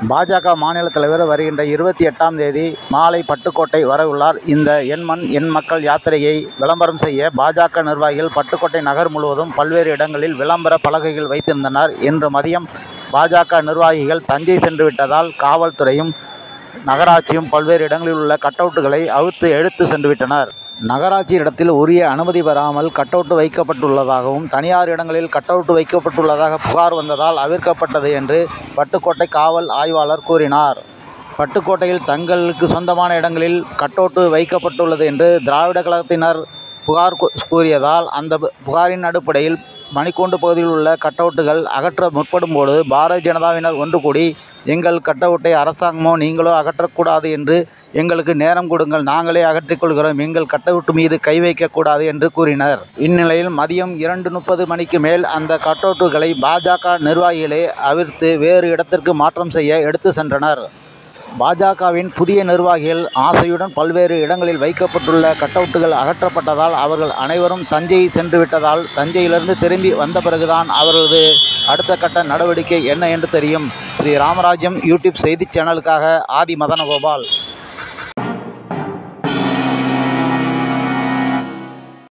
பாஜக மாநில தலைவர் வருகின்ற இருபத்தி எட்டாம் தேதி மாலை பட்டுக்கோட்டை வரவுள்ளார் இந்த என் மண் என் மக்கள் யாத்திரையை விளம்பரம் செய்ய பாஜக நிர்வாகிகள் பட்டுக்கோட்டை நகர் முழுவதும் பல்வேறு இடங்களில் விளம்பர பலகைகள் வைத்திருந்தனர் இன்று மதியம் பாஜக நிர்வாகிகள் தஞ்சை சென்று விட்டதால் காவல்துறையும் நகராட்சியும் பல்வேறு இடங்களில் உள்ள கட்டவுட்டுகளை அவுத்து எடுத்து சென்று விட்டனர் நகராட்சி இடத்தில் உரிய அனுமதி பெறாமல் கட்டவுட்டு வைக்கப்பட்டுள்ளதாகவும் தனியார் இடங்களில் கட்டவுட்டு வைக்கப்பட்டுள்ளதாக புகார் வந்ததால் அவிர்க்கப்பட்டது என்று பட்டுக்கோட்டை காவல் ஆய்வாளர் கூறினார் பட்டுக்கோட்டையில் தங்களுக்கு சொந்தமான இடங்களில் கட்டவுட்டு வைக்கப்பட்டுள்ளது என்று திராவிட கழகத்தினர் புகார் கூ- கூறியதால் அந்த பு- புகாரின் அடிப்படையில் மணிக்கூண்டு பகுதியில் உள்ள கட்டவுட்டுகள் அகற்ற முற்படும்போது பாரதிய ஜனதாவினர் ஒன்று கூடி எங்கள் கட்டவுட்டை அரசாங்கமோ நீங்களோ அகற்றக்கூடாது என்று எங்களுக்கு நேரம் கொடுங்கள் நாங்களே அகற்றிக் கொள்கிறோம் எங்கள் கட்டவுட்டு மீது கை வைக்கக்கூடாது என்று கூறினர் இந்நிலையில் மதியம் இரண்டு முப்பது மணிக்கு மேல் அந்த கட்டவுட்டுகளை பாஜக நிர்வாகிகளே அவிர்த்து வேறு இடத்திற்கு மாற்றம் செய்ய எடுத்து சென்றனர் பாஜகவின் புதிய நிர்வாகிகள் ஆசையுடன் பல்வேறு இடங்களில் வைக்கப்பட்டுள்ள கட்டவுட்டுகள் அகற்றப்பட்டதால் அவர்கள் அனைவரும் தஞ்சை சென்று விட்டதால் தஞ்சையிலிருந்து திரும்பி வந்த பிறகுதான் அவர்களது அடுத்த கட்ட நடவடிக்கை என்ன என்று தெரியும் ஸ்ரீ ராமராஜ்யம் யூடியூப் செய்திச் சேனலுக்காக ஆதி மதனகோபால்